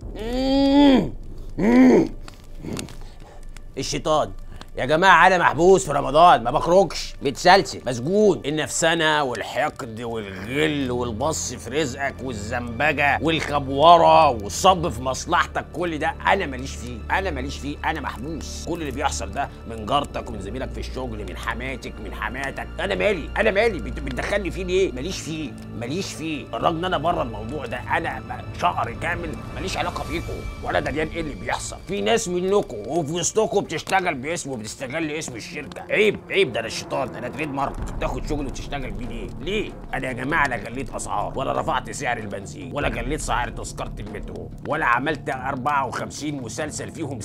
مم. مم. الشيطان يا جماعة أنا محبوس في رمضان ما بخرجش متسلسل مسجون النفسنة والحقد والغل والبص في رزقك والزنبجة والخبورة والصب في مصلحتك كل ده أنا ماليش فيه أنا ماليش فيه أنا محبوس كل اللي بيحصل ده من جارتك ومن زميلك في الشغل من حماتك من حماتك أنا مالي أنا مالي بت- بتدخلني فيه ليه ماليش فيه ماليش فيه الراجل أنا بره الموضوع ده أنا ب- شهر كامل ماليش علاقة بيكم ولا دريان إيه اللي بيحصل في ناس منكم وفي وسطكم بتشتغل باسم وبتستغل اسم الشركة عيب عيب ده أنا الشيطان أنا تريد مارك تاخد شغل وتشتغل بيه ليه ليه أنا يا جماعة لا غليت أسعار ولا رفعت سعر البنزين ولا غليت سعر تذكرة المترو ولا عملت 54 مسلسل فيهم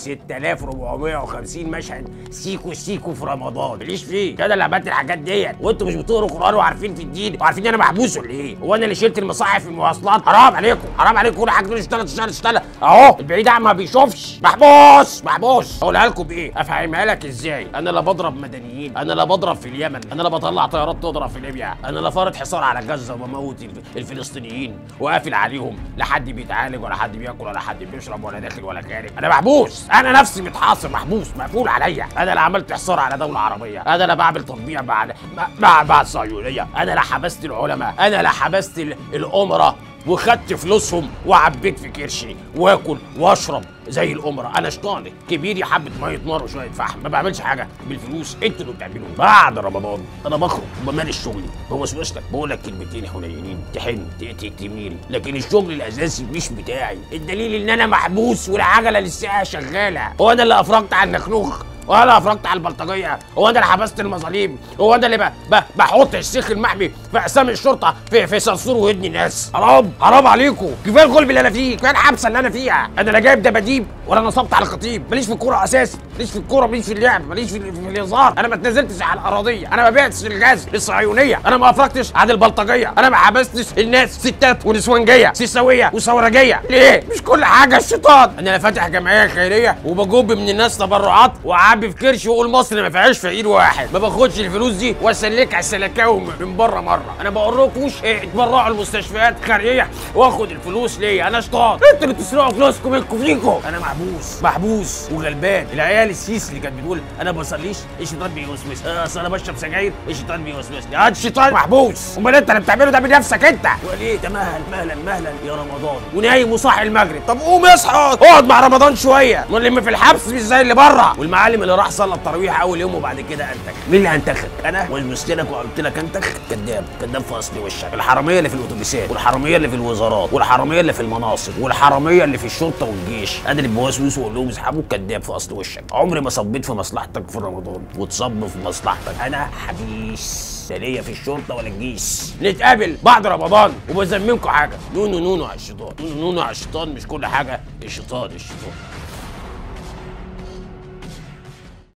6450 مشهد سيكو سيكو في رمضان ماليش فيه كده اللي عملت الحاجات ديت وانتوا مش بتقروا قران وعارفين في الدين وعارفين ان انا محبوس ولا ايه هو انا اللي شلت المصاحف في المواصلات حرام عليكم حرام عليكم كل حاجه تقول اشتغل اشتغل اشتغل اهو البعيد عن ما بيشوفش محبوس محبوس اقولها لكم بايه افهمها لك ازاي انا لا بضرب مدنيين انا لا بضرب في اليمن انا لا بطلع طيارات تضرب في ليبيا انا لا فارض حصار على غزه وبموت الف- الفلسطينيين وقافل عليهم لا حد بيتعالج ولا حد بياكل ولا حد بيشرب ولا داخل ولا خارج انا محبوس انا نفسي متحاصر محبوس مقفول عليا انا لا عملت حصار على دوله عربيه انا لا بعمل تطبيع مع مع مع الصهيونيه انا لا حبست العلماء انا لا حبست ال- الامراء وخدت فلوسهم وعبيت في كرشي واكل واشرب زي الامراء انا شطاني كبيري حبه ميه نار وشويه فحم ما بعملش حاجه بالفلوس انتوا اللي بتعملوه بعد رمضان انا بخرج وبمارس شغلي بوسوسك بقول لك كلمتين حنينين تحن ت- ت- تميل لكن الشغل الاساسي مش بتاعي الدليل ان انا محبوس والعجله لسه شغاله هو انا اللي افرجت على النخنوخ هو انا افرجت على البلطجيه هو انا اللي حبست المظاليم هو انا اللي ب... ب... بحط السيخ المحمي في اقسام الشرطه في في صرصور ودني الناس حرام حرام عليكم كفايه الغلب اللي انا فيه كفايه الحبسه اللي انا فيها انا لا جايب دباديب ولا نصبت على الخطيب ماليش في الكوره اساسي ماليش في الكوره ماليش في اللعب ماليش في, في الهزار انا ما اتنزلتش على الاراضيه انا ما بعتش الغاز للصهيونيه انا ما افرجتش عن البلطجيه انا ما حبستش الناس ستات ونسوانجيه سيساويه وثورجيه ليه مش كل حاجه الشيطان انا لا فاتح جمعيه خيريه وبجوب من الناس تبرعات واعبي في كرشي واقول مصر ما فيهاش فقير واحد ما باخدش الفلوس دي واسلكها السلكاوي من بره مره انا بقول لكوش إيه اتبرعوا المستشفيات خيريه واخد الفلوس ليا انا شطان انتوا اللي بتسرقوا فلوسكم منكم فيكم انا محبوس محبوس وغلبان العيال السيس اللي كانت بتقول انا ما بصليش الشيطان بيوسوس آه، اصل انا بشرب سجاير الشيطان بيوسوسني هات الشيطان محبوس امال انت اللي بتعمله ده بنفسك انت وليه ده مهلا مهلا مهلا يا رمضان ونايم وصاحي المغرب طب قوم اصحى اقعد مع رمضان شويه ونلم في الحبس مش زي اللي بره والمعلم اللي راح صلى التراويح اول يوم وبعد كده انتخ مين اللي هنتخب انا وزمست لك وقلت لك انتخ كذاب كذاب في اصل وشك الحراميه اللي في الاتوبيسات والحراميه اللي في الوزارات والحراميه اللي في المناصب والحراميه اللي في الشرطه والجيش انا اللي بوسوس واقول لهم اسحبوا كذاب في اصل وشك عمري ما صبيت في مصلحتك في رمضان وتصب في مصلحتك انا حبيس لا ليا في الشرطه ولا الجيش نتقابل بعد رمضان وبذممكم حاجه نونو نونو على الشيطان نونو نونو على الشيطان مش كل حاجه الشيطان الشيطان